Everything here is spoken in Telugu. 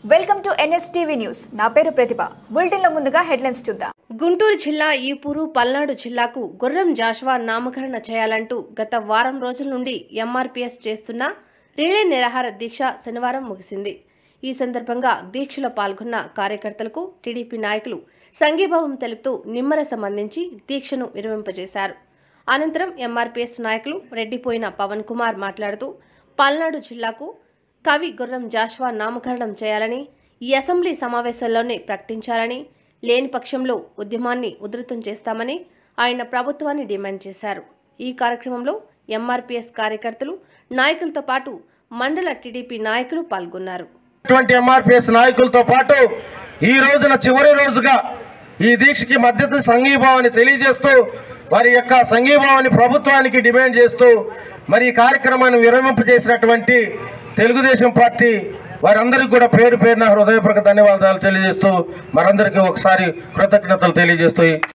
వెల్కమ్ టు ఎన్ఎస్టీవీ న్యూస్ నా పేరు ప్రతిభ బులెటిన్లో ముందుగా హెడ్లైన్స్ చూద్దాం గుంటూరు జిల్లా ఈపూరు పల్నాడు జిల్లాకు గుర్రం జాషువా నామకరణ చేయాలంటూ గత వారం రోజుల నుండి ఎంఆర్పీఎస్ చేస్తున్న రిలే నిరాహార దీక్ష శనివారం ముగిసింది ఈ సందర్భంగా దీక్షలో పాల్గొన్న కార్యకర్తలకు టీడీపీ నాయకులు సంఘీభావం తెలుపుతూ నిమ్మరసం అందించి దీక్షను విరమింపజేశారు అనంతరం ఎంఆర్పీఎస్ నాయకులు రెడ్డిపోయిన పవన్ కుమార్ మాట్లాడుతూ పల్నాడు జిల్లాకు కవి గుర్రం జాషువా నామకరణం చేయాలని ఈ అసెంబ్లీ సమావేశంలోనే ప్రకటించాలని లేని పక్షంలో ఉద్యమాన్ని ఉధృతం చేస్తామని ఆయన ప్రభుత్వాన్ని డిమాండ్ చేశారు ఈ కార్యక్రమంలో ఎంఆర్పీఎస్ కార్యకర్తలు నాయకులతో పాటు మండల టీడీపీ నాయకులు పాల్గొన్నారు అటువంటి ఎంఆర్పిఎస్ నాయకులతో పాటు ఈ రోజున చివరి రోజుగా ఈ దీక్షకి మద్దతు సంఘీభావాన్ని తెలియజేస్తూ వారి యొక్క సంఘీభావాన్ని ప్రభుత్వానికి డిమాండ్ చేస్తూ మరి ఈ కార్యక్రమాన్ని విరమింపజేసినటువంటి తెలుగుదేశం పార్టీ వారందరికీ కూడా పేరు పేరున హృదయపూర్వక ధన్యవాదాలు తెలియజేస్తూ మరందరికీ ఒకసారి కృతజ్ఞతలు తెలియజేస్తూ